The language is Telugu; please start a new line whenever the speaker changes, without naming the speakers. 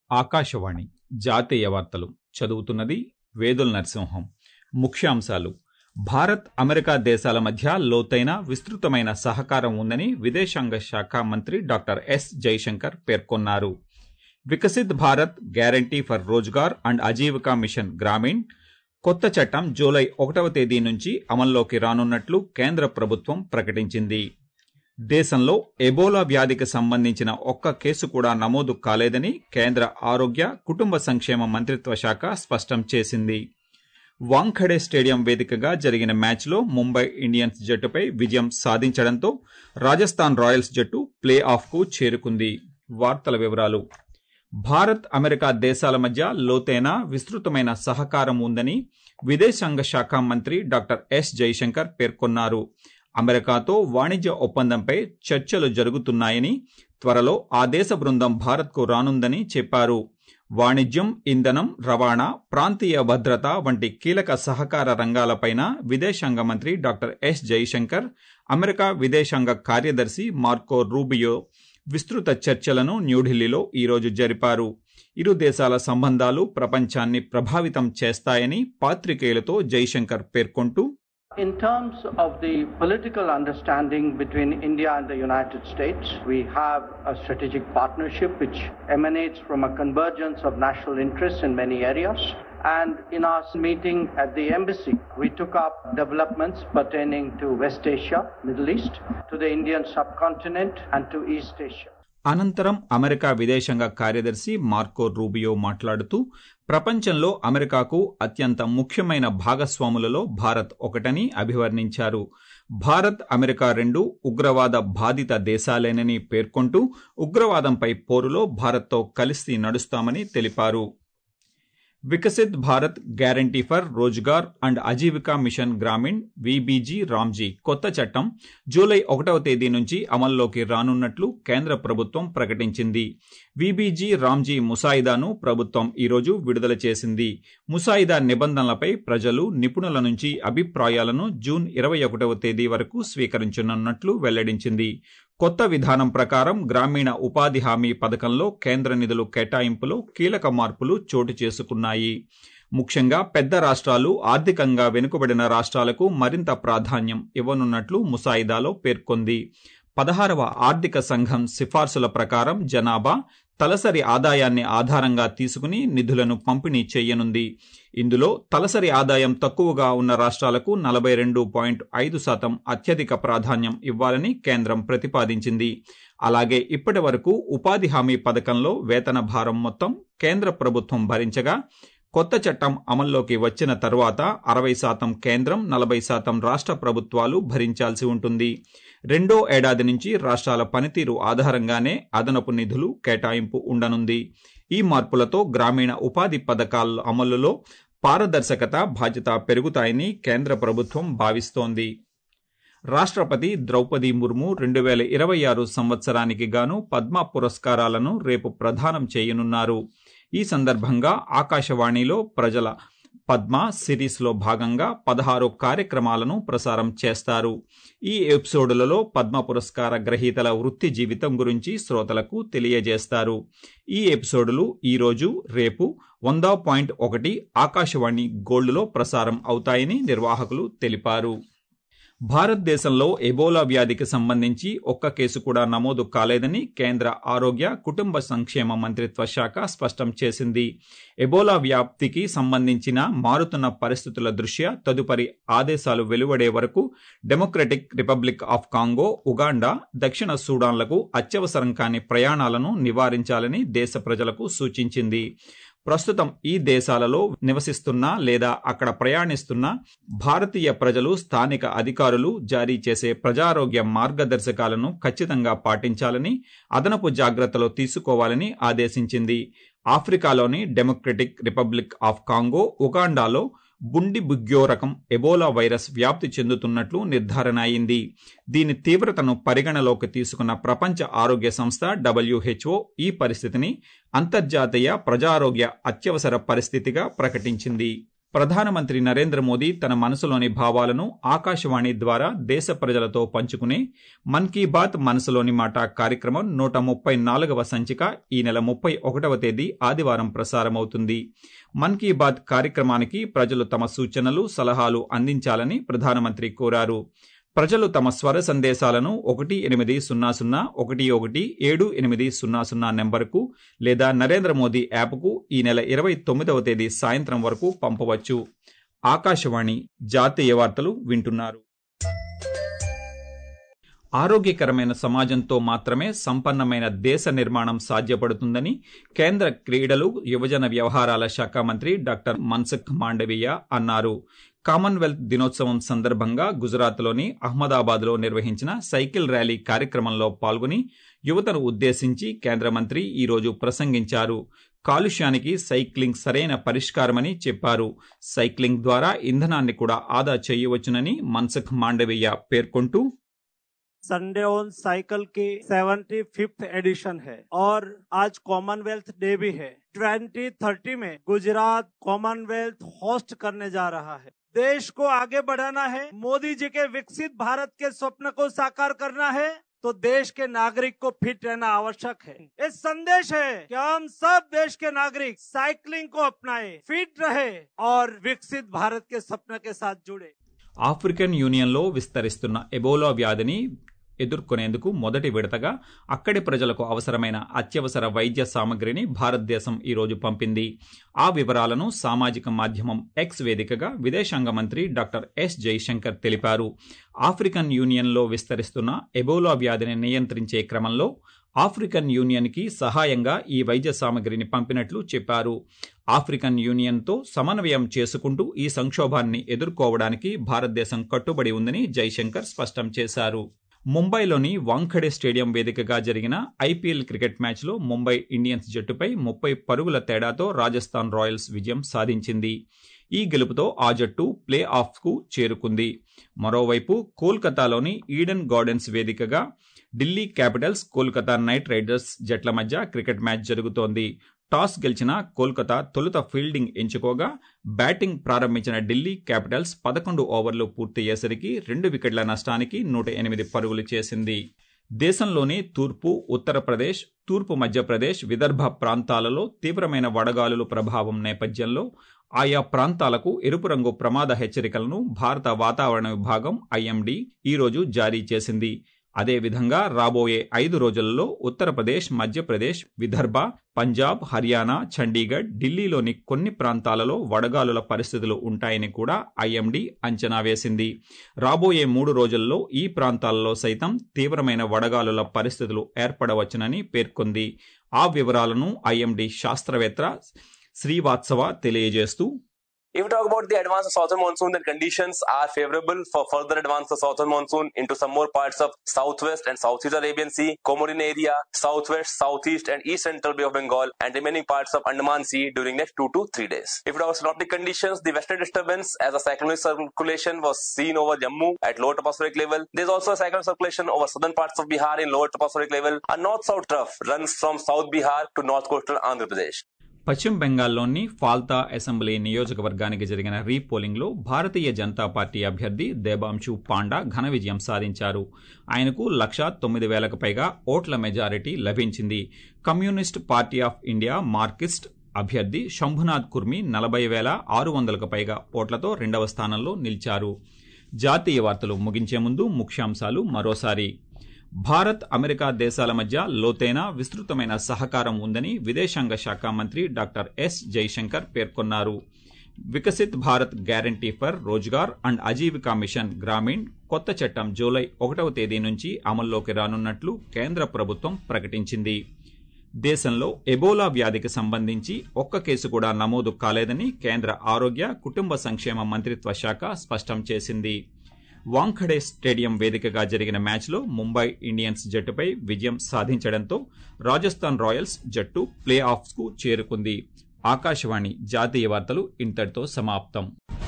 ఆకాశవాణి జాతీయ వార్తలు చదువుతున్నది వేదుల నరసింహం ముఖ్యాంశాలు భారత్ అమెరికా దేశాల మధ్య లోతైన విస్తృతమైన సహకారం ఉందని విదేశాంగ శాఖ మంత్రి డాక్టర్ ఎస్ జైశంకర్ పేర్కొన్నారు Viksit Bharat guarantee for Rozgar and Ajeevika mission Gramin కొత్త చట్టం జూలై ఒకటవ తేదీ నుంచి అమల్లోకి రానున్నట్లు కేంద్ర ప్రభుత్వం ప్రకటించింది దేశంలో ఎబోలా వ్యాధికి సంబంధించిన ఒక్క కేసు కూడా నమోదు కాలేదని కేంద్ర ఆరోగ్య కుటుంబ సంక్షేమ మంత్రిత్వ శాఖ స్పష్టం చేసింది వాంఖడే స్టేడియం వేదికగా జరిగిన మ్యాచ్లో ముంబై ఇండియన్స్ జట్టుపై విజయం సాధించడంతో రాజస్థాన్ రాయల్స్ జట్టు ప్లే ఆఫ్కు చేరుకుంది వార్తల వివరాలు భారత్ అమెరికా దేశాల మధ్య లోతైన విస్తృతమైన సహకారం ఉందని విదేశాంగ శాఖ మంత్రి డాక్టర్ ఎస్ జైశంకర్ పేర్కొన్నారు అమెరికాతో వాణిజ్య ఒప్పందంపై చర్చలు జరుగుతున్నాయని త్వరలో ఆ దేశ బృందం భారత్కు రానుందని చెప్పారు వాణిజ్యం ఇంధనం రవాణా ప్రాంతీయ భద్రత వంటి కీలక సహకార రంగాలపైన విదేశాంగ మంత్రి డాక్టర్ ఎస్ జైశంకర్ అమెరికా విదేశాంగ కార్యదర్శి మార్కో రూబియో విస్తృత చర్చలను న్యూఢిల్లీలో ఈరోజు జరిపారు ఇరు దేశాల సంబంధాలు ప్రపంచాన్ని ప్రభావితం చేస్తాయని పాత్రికేయులతో జైశంకర్ పేర్కొంటూ
In terms of the political understanding between India and the United States, we have a strategic partnership which emanates from a convergence of national interests in many areas. And in our meeting at the embassy, we took up developments pertaining to West Asia, Middle East, to the Indian subcontinent, and to East Asia.
అనంతరం అమెరికా విదేశాంగ కార్యదర్శి మార్కో రూబియో మాట్లాడుతూ ప్రపంచంలో అమెరికాకు అత్యంత ముఖ్యమైన భాగస్వాములలో భారత్ ఒకటని అభివర్ణించారు భారత్ అమెరికా రెండు ఉగ్రవాద బాధిత దేశాలేనని పేర్కొంటూ ఉగ్రవాదంపై పోరులో భారత్తో కలిసి నడుస్తామని తెలిపారు Viksit Bharat guarantee for Rozgar and Ajeevika mission Gramin VBG RAM G కొత్త చట్టం జూలై ఒకటవ తేదీ నుంచి అమల్లోకి రానున్నట్లు కేంద్ర ప్రభుత్వం ప్రకటించింది విబీజీ రామ్జీ ముసాయిదాను ప్రభుత్వం ఈరోజు విడుదల చేసింది ముసాయిదా నిబంధనలపై ప్రజలు నిపుణుల నుంచి అభిప్రాయాలను జూన్ ఇరవై ఒకటవ తేదీ వరకు స్వీకరించనున్నట్లు వెల్లడించింది కొత్త విధానం ప్రకారం గ్రామీణ ఉపాధి హామీ పథకంలో కేంద్ర నిధులు కేటాయింపులో కీలక మార్పులు చోటు చేసుకున్నాయి ముఖ్యంగా పెద్ద రాష్ట్రాలు ఆర్థికంగా వెనుకబడిన రాష్ట్రాలకు మరింత ప్రాధాన్యం ఇవ్వనున్నట్లు ముసాయిదాలో పేర్కొంది పదహారవ ఆర్థిక సంఘం సిఫార్సుల ప్రకారం జనాభా తలసరి ఆదాయాన్ని ఆధారంగా తీసుకుని నిధులను పంపిణీ చేయనుంది ఇందులో తలసరి ఆదాయం తక్కువగా ఉన్న రాష్ట్రాలకు నలభై రెండు పాయింట్ ఐదు శాతం అత్యధిక ప్రాధాన్యం ఇవ్వాలని కేంద్రం ప్రతిపాదించింది అలాగే ఇప్పటి వరకు ఉపాధి హామీ పథకంలో వేతన భారం మొత్తం కేంద్ర ప్రభుత్వం భరించగా కొత్త చట్టం అమల్లోకి వచ్చిన తరువాత అరవై శాతం కేంద్రం నలభై శాతం రాష్ట్ర ప్రభుత్వాలు భరించాల్సి ఉంటుంది రెండో ఏడాది నుంచి రాష్ట్రాల పనితీరు ఆధారంగానే అదనపు నిధులు కేటాయింపు ఉండనుంది ఈ మార్పులతో గ్రామీణ ఉపాధి పథకాల అమలులో పారదర్శకత బాధ్యత పెరుగుతాయని కేంద్ర ప్రభుత్వం భావిస్తోంది రాష్ట్రపతి ద్రౌపది ముర్ము రెండు వేల ఇరవై ఆరు సంవత్సరానికి గాను పద్మ పురస్కారాలను రేపు ప్రదానం చేయనున్నారు ఈ సందర్భంగా ఆకాశవాణిలో ప్రజల పద్మ సిరీస్లో భాగంగా పదహారు కార్యక్రమాలను ప్రసారం చేస్తారు ఈ ఎపిసోడులలో పద్మ పురస్కార గ్రహీతల వృత్తి జీవితం గురించి శ్రోతలకు తెలియజేస్తారు ఈ ఎపిసోడులు ఈరోజు రేపు వంద పాయింట్ ఒకటి ఆకాశవాణి గోల్డ్లో ప్రసారం అవుతాయని నిర్వాహకులు తెలిపారు భారతదేశంలో ఎబోలా వ్యాధికి సంబంధించి ఒక్క కేసు కూడా నమోదు కాలేదని కేంద్ర ఆరోగ్య కుటుంబ సంక్షేమ మంత్రిత్వ శాఖ స్పష్టం చేసింది ఎబోలా వ్యాప్తికి సంబంధించిన మారుతున్న పరిస్థితుల దృష్ట్యా తదుపరి ఆదేశాలు వెలువడే వరకు Democratic Republic of Congo Uganda దక్షిణ సూడాన్లకు అత్యవసరం కాని ప్రయాణాలను నివారించాలని దేశ ప్రజలకు సూచించింది ప్రస్తుతం ఈ దేశాలలో నివసిస్తున్న లేదా అక్కడ ప్రయాణిస్తున్న భారతీయ ప్రజలు స్థానిక అధికారులు జారీ చేసే ప్రజారోగ్య మార్గదర్శకాలను ఖచ్చితంగా పాటించాలని అదనపు జాగ్రత్తలు తీసుకోవాలని ఆదేశించింది ఆఫ్రికాలోని డెమోక్రటిక్ రిపబ్లిక్ ఆఫ్ కాంగో ఉగాండాలో బుండి బుగ్యో రకం ఎబోలా వైరస్ వ్యాప్తి చెందుతున్నట్లు నిర్ధారణ అయింది దీని తీవ్రతను పరిగణలోకి తీసుకున్న ప్రపంచ ఆరోగ్య సంస్థ డబ్ల్యూహెచ్ఓ ఈ పరిస్థితిని అంతర్జాతీయ ప్రజారోగ్య అత్యవసర పరిస్థితిగా ప్రకటించింది ప్రధానమంత్రి నరేంద్ర మోదీ తన మనసులోని భావాలను ఆకాశవాణి ద్వారా దేశ ప్రజలతో పంచుకునే మన్ కీ బాత్ మనసులోని మాట కార్యక్రమం నూట ముప్పై నాలుగవ సంచిక ఈ నెల ముప్పై ఒకటవ తేదీ ఆదివారం ప్రసారమవుతుంది మన్ కీ బాత్ కార్యక్రమానికి ప్రజలు తమ సూచనలు సలహాలు అందించాలని ప్రధానమంత్రి కోరారు ప్రజలు తమ స్వర సందేశాలను ఒకటి ఎనిమిది సున్నా సున్నా ఒకటి ఒకటి ఏడు ఎనిమిది సున్నా సున్నా నెంబర్కు లేదా నరేంద్ర మోదీ యాప్కు ఈ నెల ఇరవై తొమ్మిదవ తేదీ సాయంత్రం వరకు పంపవచ్చు ఆకాశవాణి జాతీయ వార్తలు వింటున్నారు ఆరోగ్యకరమైన సమాజంతో మాత్రమే సంపన్నమైన దేశ నిర్మాణం సాధ్యపడుతుందని కేంద్ర క్రీడలు యువజన వ్యవహారాల శాఖ మంత్రి డాక్టర్ మన్సుఖ్ మాండవీయ అన్నారు కామన్వెల్త్ దినోత్సవం సందర్భంగా గుజరాత్లోని అహ్మదాబాద్లో నిర్వహించిన సైకిల్ ర్యాలీ కార్యక్రమంలో పాల్గొని యువతను ఉద్దేశించి కేంద్ర మంత్రి ఈరోజు ప్రసంగించారు కాలుష్యానికి సైక్లింగ్ సరైన పరిష్కారమని చెప్పారు సైక్లింగ్ ద్వారా ఇంధనాన్ని కూడా ఆదా చేయవచ్చునని మన్సుఖ్ మాండవీయ పేర్కొంటూ
संडे ऑन साइकिल की सेवेंटी फिफ्थ एडिशन है और आज कॉमनवेल्थ डे भी है 2030 में गुजरात कॉमनवेल्थ होस्ट करने जा रहा है देश को आगे बढ़ाना है मोदी जी के विकसित भारत के स्वप्न को साकार करना है तो देश के नागरिक को फिट रहना आवश्यक है ये संदेश है कि हम सब देश के नागरिक साइकिलिंग को अपनाए फिट रहे और विकसित भारत के सपने के साथ जुड़े
ఆఫ్రికన్ యూనియన్లో విస్తరిస్తున్న ఎబోలా వ్యాధిని ఎదుర్కొనేందుకు మొదటి విడతగా అక్కడి ప్రజలకు అవసరమైన అత్యవసర వైద్య సామగ్రిని భారతదేశం ఈరోజు పంపింది ఆ వివరాలను సామాజిక మాధ్యమం ఎక్స్ వేదికగా విదేశాంగ మంత్రి డాక్టర్ ఎస్ జైశంకర్ తెలిపారు ఆఫ్రికన్ యూనియన్లో విస్తరిస్తున్న ఎబోలా వ్యాధిని నియంత్రించే క్రమంలో ఆఫ్రికన్ యూనియన్కి సహాయంగా ఈ వైద్య సామగ్రిని పంపినట్లు చెప్పారు ఆఫ్రికన్ యూనియన్తో సమన్వయం చేసుకుంటూ ఈ సంక్షోభాన్ని ఎదుర్కోవడానికి భారతదేశం కట్టుబడి ఉందని జైశంకర్ స్పష్టం చేశారు ముంబైలోని వాంఖడే స్టేడియం వేదికగా జరిగిన ఐపీఎల్ క్రికెట్ మ్యాచ్లో ముంబై ఇండియన్స్ జట్టుపై ముప్పై పరుగుల తేడాతో రాజస్థాన్ రాయల్స్ విజయం సాధించింది ఈ గెలుపుతో ఆ జట్టు ప్లే ఆఫ్కు చేరుకుంది మరోవైపు కోల్కతాలోని ఈడెన్ గార్డెన్స్ వేదికగా Delhi Capitals Kolkata Knight Riders జట్ల మధ్య క్రికెట్ మ్యాచ్ జరుగుతోంది టాస్ గెలిచిన కోల్కతా తొలుత ఫీల్డింగ్ ఎంచుకోగా బ్యాటింగ్ ప్రారంభించిన ఢిల్లీ క్యాపిటల్స్ పదకొండు ఓవర్లు పూర్తయ్యేసరికి రెండు వికెట్ల నష్టానికి నూట ఎనిమిది పరుగులు చేసింది దేశంలోని తూర్పు ఉత్తరప్రదేశ్ తూర్పు మధ్యప్రదేశ్ విదర్భ ప్రాంతాలలో తీవ్రమైన వడగాలుల ప్రభావం నేపథ్యంలో ఆయా ప్రాంతాలకు ఎరుపు రంగు ప్రమాద హెచ్చరికలను భారత వాతావరణ విభాగం ఐఎండీ ఈరోజు జారీ చేసింది అదేవిధంగా రాబోయే ఐదు రోజులలో ఉత్తరప్రదేశ్ మధ్యప్రదేశ్ విదర్భ పంజాబ్ హర్యానా చండీగఢ్ ఢిల్లీలోని కొన్ని ప్రాంతాలలో వడగాలుల పరిస్థితులు ఉంటాయని కూడా ఐఎండీ అంచనా వేసింది రాబోయే మూడు రోజుల్లో ఈ ప్రాంతాలలో సైతం తీవ్రమైన వడగాలుల పరిస్థితులు ఏర్పడవచ్చునని పేర్కొంది ఆ వివరాలను ఐఎండీ శాస్త్రవేత్త శ్రీవాత్సవ తెలియజేస్తూ
If we talk about the advance of southern monsoon, then conditions are favorable for further advance of southern monsoon into some more parts of southwest and southeast Arabian Sea, Comorin area, southwest, southeast, and east central Bay of Bengal, and remaining parts of Andaman Sea during next two to three days. If we talk about synoptic conditions, the western disturbance as a cyclonic circulation was seen over Jammu at lower tropospheric level. There's also a cyclonic circulation over southern parts of Bihar in lower tropospheric level. A north-south trough runs from South Bihar to north coastal Andhra Pradesh.
పశ్చిమ బెంగాల్లోని ఫాల్తా అసెంబ్లీ నియోజకవర్గానికి జరిగిన రీపోలింగ్లో భారతీయ జనతా పార్టీ అభ్యర్థి దేబాంశు పాండా ఘన విజయం సాధించారు ఆయనకు లక్ష తొమ్మిది వేలకు పైగా ఓట్ల మెజారిటీ లభించింది Communist Party of India Marxist అభ్యర్థి శంభునాథ్ కుర్మి నలభై వేల ఆరు వందలకు పైగా ఓట్లతో రెండవ స్థానంలో నిలిచారు జాతీయ వార్తలు ముగించే ముందు ముఖ్యాంశాలు మరోసారి భారత్ అమెరికా దేశాల మధ్య లోతైన విస్తృతమైన సహకారం ఉందని విదేశాంగ శాఖ మంత్రి డాక్టర్ ఎస్ జైశంకర్ పేర్కొన్నారు Viksit Bharat guarantee for Rozgar and Ajeevika mission Gramin కొత్త చట్టం జూలై ఒకటవ తేదీ నుంచి అమల్లోకి రానున్నట్లు కేంద్ర ప్రభుత్వం ప్రకటించింది దేశంలో ఎబోలా వ్యాధికి సంబంధించి ఒక్క కేసు కూడా నమోదు కాలేదని కేంద్ర ఆరోగ్య కుటుంబ సంక్షేమ మంత్రిత్వ శాఖ స్పష్టం చేసింది వాంఖడే స్టేడియం వేదికగా జరిగిన మ్యాచ్లో ముంబై ఇండియన్స్ జట్టుపై విజయం సాధించడంతో రాజస్థాన్ రాయల్స్ జట్టు ప్లే ఆఫ్స్కు చేరుకుంది ఆకాశవాణి జాతీయ వార్తలు ఇంతటితో సమాప్తం